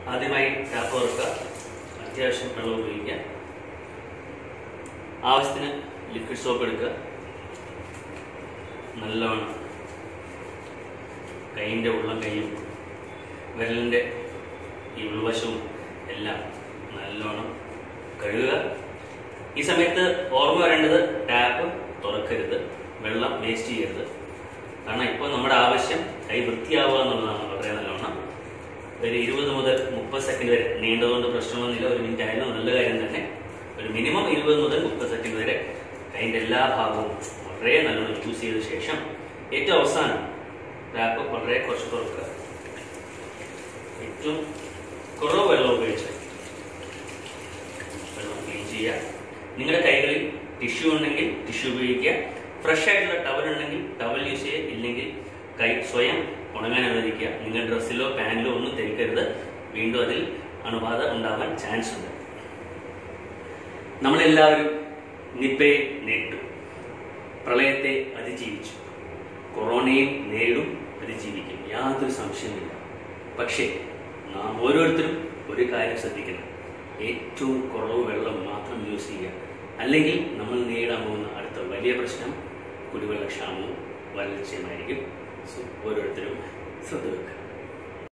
ആദ്യമായി ടാപ്പ് തുറക്കുക അത്യാവശ്യം വെള്ളം ഉപയോഗിക്കുക ആവശ്യത്തിന് ലിക്വിഡ് സോപ്പ് എടുക്കുക നല്ലവണ്ണം കൈയിൻ്റെ ഉള്ളം കൈയും വിരലിൻ്റെ ഈ ഉൾവശവും എല്ലാം നല്ലോണം കഴുകുക ഈ സമയത്ത് ഓർമ്മ വരേണ്ടത് ടാപ്പ് തുറക്കരുത് വെള്ളം വേസ്റ്റ് ചെയ്യരുത് കാരണം ഇപ്പോൾ നമ്മുടെ ആവശ്യം കൈ വൃത്തിയാവുക എന്നുള്ളതാണ് വളരെ നല്ലോണം ഒരു ഇരുപത് മുതൽ മുപ്പത് സെക്കൻഡ് വരെ നീണ്ടതുകൊണ്ട് പ്രശ്നമൊന്നുമില്ല ഒരു മിനിറ്റ് ആയാലും നല്ല കാര്യം തന്നെ ഒരു മിനിമം ഇരുപത് മുതൽ മുപ്പത് സെക്കൻഡ് വരെ കൈൻ്റെ എല്ലാ ഭാഗവും വളരെ നല്ലോണം യൂസ് ചെയ്ത ശേഷം ഏറ്റവും അവസാനം ടാപ്പ് വളരെ കുറച്ച് തുറക്കുക ഏറ്റവും കുറവ് വെള്ളം ഉപയോഗിച്ച് വെള്ളം ക്ലീൻ ചെയ്യുക നിങ്ങളുടെ കൈകളിൽ ടിഷ്യൂ ഉണ്ടെങ്കിൽ ടിഷ്യൂ ഉപയോഗിക്കുക ഫ്രഷ് ആയിട്ടുള്ള ടവൽ ഉണ്ടെങ്കിൽ ടവൽ യൂസ് ചെയ്യുക ഇല്ലെങ്കിൽ കൈ സ്വയം ഉണങ്ങാൻ അനുവദിക്കുക നിങ്ങൾ ഡ്രസ്സിലോ പാൻറ്റിലോ ഒന്നും ധരിക്കരുത് വീണ്ടും അതിൽ അണുബാധ ഉണ്ടാവാൻ ചാൻസ് ഉണ്ട് നമ്മളെല്ലാവരും നിപ്പയെ നേരിട്ടു പ്രളയത്തെ അതിജീവിച്ചു കൊറോണയും നേരിടും അതിജീവിക്കും യാതൊരു സംശയമില്ല പക്ഷേ നാം ഓരോരുത്തരും ഒരു കാര്യം ശ്രദ്ധിക്കണം ഏറ്റവും കുറവ് വെള്ളം മാത്രം യൂസ് ചെയ്യുക അല്ലെങ്കിൽ നമ്മൾ നേരിടാൻ പോകുന്ന അടുത്ത വലിയ പ്രശ്നം കുടിവെള്ളക്ഷാമവും വരൾച്ചയുമായിരിക്കും സോ ഓരോരുത്തരും ശ്രദ്ധ വെക്കുക